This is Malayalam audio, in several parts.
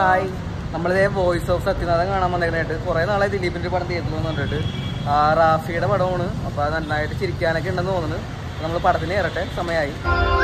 ഹായ് നമ്മളിതേ വോയിസ് ഓഫ് സത്യനാഥൻ കാണാൻ വന്നേക്കണായിട്ട് കുറേ നാളെ ദിലീപിന്റെ പടം തിയേറ്ററിൽ വന്നിട്ട് ആ റാഫിയുടെ പടമാണ് അപ്പോൾ അത് നന്നായിട്ട് ചിരിക്കാനൊക്കെ ഉണ്ടെന്ന് തോന്നുന്നു നമ്മൾ പടത്തിന് കയറട്ടെ സമയമായി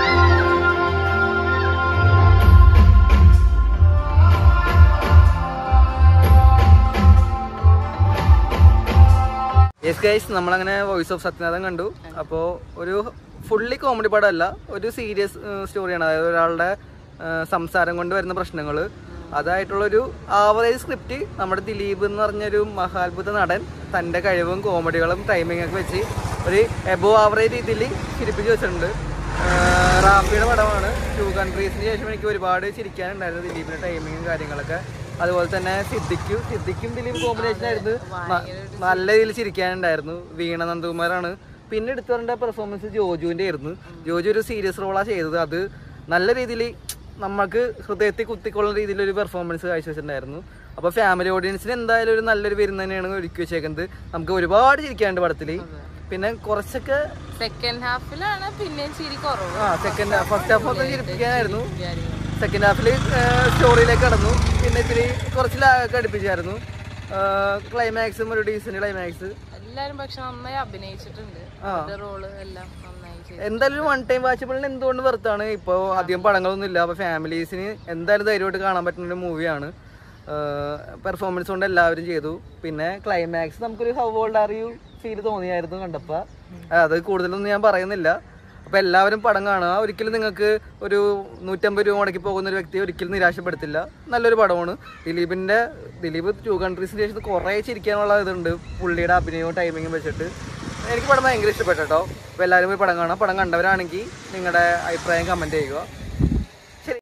യെസ് ഗൈസ് നമ്മളങ്ങനെ വോയിസ് ഓഫ് സത്യനാഥൻ കണ്ടു അപ്പോൾ ഒരു ഫുള്ളി കോമഡി പടമല്ല ഒരു സീരിയസ് സ്റ്റോറിയാണ് അതായത് ഒരാളുടെ ആ, സംസാരം കൊണ്ട് വരുന്ന പ്രശ്നങ്ങൾ അതായിട്ടുള്ളൊരു ആവറേജ് സ്ക്രിപ്റ്റ് നമ്മുടെ ദിലീപ് എന്ന് പറഞ്ഞൊരു മഹാത്ഭുത നടൻ തൻ്റെ കഴിവും കോമഡികളും ടൈമിംഗ് ഒക്കെ വെച്ച് ഒരു എബോ ആവറേജ് രീതിയിൽ ചിരിപ്പിച്ച് വെച്ചിട്ടുണ്ട് ആ, റാഫിയുടെ പടമാണ് ടു കൺട്രീസിന് ശേഷം എനിക്ക് ഒരുപാട് ചിരിക്കാനുണ്ടായിരുന്നു ദിലീപിൻ്റെ ടൈമിങ്ങും കാര്യങ്ങളൊക്കെ അതുപോലെ തന്നെ സിദ്ദിഖും സിദ്ദിഖും ദിലീപ് കോമ്പിനേഷൻ ആയിരുന്നു ന- നല്ല രീതിയിൽ ചിരിക്കാനുണ്ടായിരുന്നു വീണ നന്ദകുമാറാണ് പിന്നെ എടുത്തു പറയേണ്ട പെർഫോമൻസ് ജോജുവിൻ്റെ ആയിരുന്നു ജോജു ഒരു സീരിയസ് റോളാണ് ചെയ്തത് അത് നല്ല രീതിയിൽ നമുക്ക് ഹൃദയത്തിൽ കുത്തിക്കൊള്ളുന്ന രീതിയിലൊരു പെർഫോമൻസ് കാഴ്ചവെച്ചിട്ടുണ്ടായിരുന്നു അപ്പോൾ ഫാമിലി ഓഡിയൻസിന് എന്തായാലും ഒരു നല്ലൊരു വിരുന്ന് തന്നെയാണ് ഒരുക്കി വെച്ചേക്കുന്നത് നമുക്ക് ഒരുപാട് ചിരിക്കാനുണ്ട് പടത്തിൽ പിന്നെ കുറച്ചൊക്കെ സെക്കൻഡ് ഹാഫിലാണ് പിന്നെയും ചിരി കുറവ് ആ സെക്കൻഡ് ഫസ്റ്റ് ഹാഫ് മൊത്തം ചിരിപ്പിക്കാനായിരുന്നു സെക്കൻഡ് ഹാഫിൽ സ്റ്റോറിയിലേക്ക് കടന്നു പിന്നെ ഇത്തിരി കുറച്ച് ലാഗൊക്കെ അടുപ്പിച്ചായിരുന്നു ക്ലൈമാക്സും ഒരു ഡീസന്റ് ക്ലൈമാക്സ് എല്ലാരും പക്ഷെ നന്നായി അഭിനയിച്ചിട്ടുണ്ട് ആ. റോള് എല്ലാം നന്നായി ചെയ്തു എന്തായാലും ഒരു വൺ ടൈം വാച്ചബിളിന് എന്തുകൊണ്ട് വെറുത്താണ് ഇപ്പോൾ അധികം പടങ്ങളൊന്നും ഇല്ല അപ്പോൾ ഫാമിലീസിന് എന്തായാലും ധൈര്യമായിട്ട് കാണാൻ പറ്റുന്ന ഒരു മൂവിയാണ് പെർഫോമൻസ് കൊണ്ട് എല്ലാവരും ചെയ്തു പിന്നെ ക്ലൈമാക്സ് നമുക്കൊരു how old are you feel തോന്നിയായിരുന്നു കണ്ടപ്പോൾ അത് കൂടുതലൊന്നും ഞാൻ പറയുന്നില്ല അപ്പോൾ എല്ലാവരും പടം കാണുക ഒരിക്കലും നിങ്ങൾക്ക് ഒരു നൂറ്റമ്പത് രൂപ മുടക്കി പോകുന്ന ഒരു വ്യക്തിയെ ഒരിക്കലും നിരാശപ്പെടുത്തില്ല നല്ലൊരു പടമാണ് ദിലീപിൻ്റെ ദിലീപ് ടു കൺട്രീസിന് ശേഷം കുറേ ചിരിക്കാനുള്ള ഇതുണ്ട് പുള്ളിയുടെ അഭിനയവും ടൈമിങ്ങും വെച്ചിട്ട് എനിക്ക് പടം ഭയങ്കര ഇഷ്ടപ്പെട്ടു കേട്ടോ അപ്പോൾ എല്ലാവരും പോയി പടം കാണാം പടം കണ്ടവരാണെങ്കിൽ നിങ്ങളുടെ അഭിപ്രായം കമൻറ്റ് ചെയ്യുക